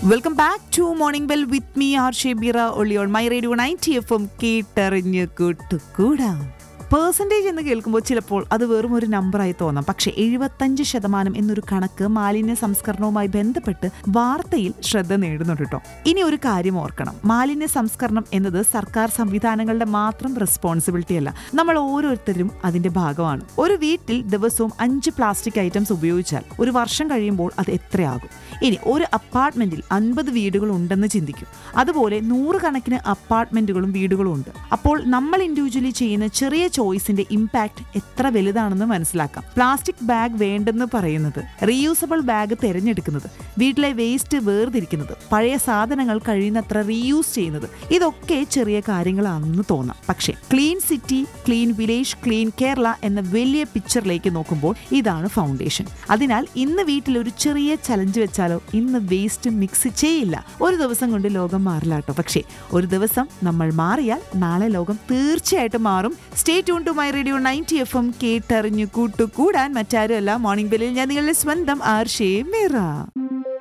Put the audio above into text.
welcome back to morning bell with me R Shebira ഒളിയോൺ my radio ninety F M കേട്ടറിഞ്ഞ് കൂട്ടുകൂടാം percentage എന്ന് കേൾക്കുമ്പോൾ ചിലപ്പോൾ അത് വെറും ഒരു നമ്പറായി തോന്നാം പക്ഷേ എഴുപത്തഞ്ച് ശതമാനം എന്നൊരു കണക്ക് മാലിന്യ സംസ്കരണവുമായി ബന്ധപ്പെട്ട് വാർത്തയിൽ ശ്രദ്ധ നേടുന്നുണ്ട് കേട്ടോ ഇനി ഒരു കാര്യം ഓർക്കണം മാലിന്യ സംസ്കരണം എന്നത് സർക്കാർ സംവിധാനങ്ങളുടെ മാത്രം റെസ്പോൺസിബിലിറ്റി അല്ല നമ്മൾ ഓരോരുത്തരും അതിന്റെ ഭാഗമാണ് ഒരു വീട്ടിൽ ദിവസവും അഞ്ച് പ്ലാസ്റ്റിക് ഐറ്റംസ് ഉപയോഗിച്ചാൽ ഒരു വർഷം കഴിയുമ്പോൾ അത് എത്രയാകും ഇനി ഒരു അപ്പാർട്ട്മെന്റിൽ അൻപത് വീടുകൾ ഉണ്ടെന്ന് ചിന്തിക്കും അതുപോലെ നൂറുകണക്കിന് അപ്പാർട്ട്മെന്റുകളും വീടുകളും ഉണ്ട് അപ്പോൾ നമ്മൾ ഇൻഡിവിജ്വലി ചെയ്യുന്ന ചെറിയ ചോയ്സിന്റെ ഇമ്പാക്ട് എത്ര വലുതാണെന്ന് മനസ്സിലാക്കാം പ്ലാസ്റ്റിക് ബാഗ് വേണ്ടെന്ന് പറയുന്നത് റീയൂസബിൾ ബാഗ് തിരഞ്ഞെടുക്കുന്നത് വീട്ടിലെ വേസ്റ്റ് വേർതിരിക്കുന്നത് പഴയ സാധനങ്ങൾ കഴിയുന്നത്ര റീയൂസ് ചെയ്യുന്നത് ഇതൊക്കെ ചെറിയ കാര്യങ്ങളാണെന്ന് തോന്നാം പക്ഷേ clean city clean village clean Kerala എന്ന വലിയ പിക്ചറിലേക്ക് നോക്കുമ്പോൾ ഇതാണ് ഫൗണ്ടേഷൻ അതിനാൽ ഇന്ന് വീട്ടിൽ ഒരു ചെറിയ ചലഞ്ച് വെച്ചാലോ ഇന്ന് വേസ്റ്റ് മിക്സ് ചെയ്യില്ല ഒരു ദിവസം കൊണ്ട് ലോകം മാറില്ല കേട്ടോ പക്ഷേ ഒരു ദിവസം നമ്മൾ മാറിയാൽ നാളെ ലോകം തീർച്ചയായിട്ടും മാറും stay tune to my radio ninety F M കേട്ടറിഞ്ഞു കൂട്ടുകൂടാൻ മറ്റാരുമല്ല മോർണിംഗ് ബെല്ലിൽ ഞാൻ നിങ്ങളുടെ സ്വന്തം ആർഷേ മീറ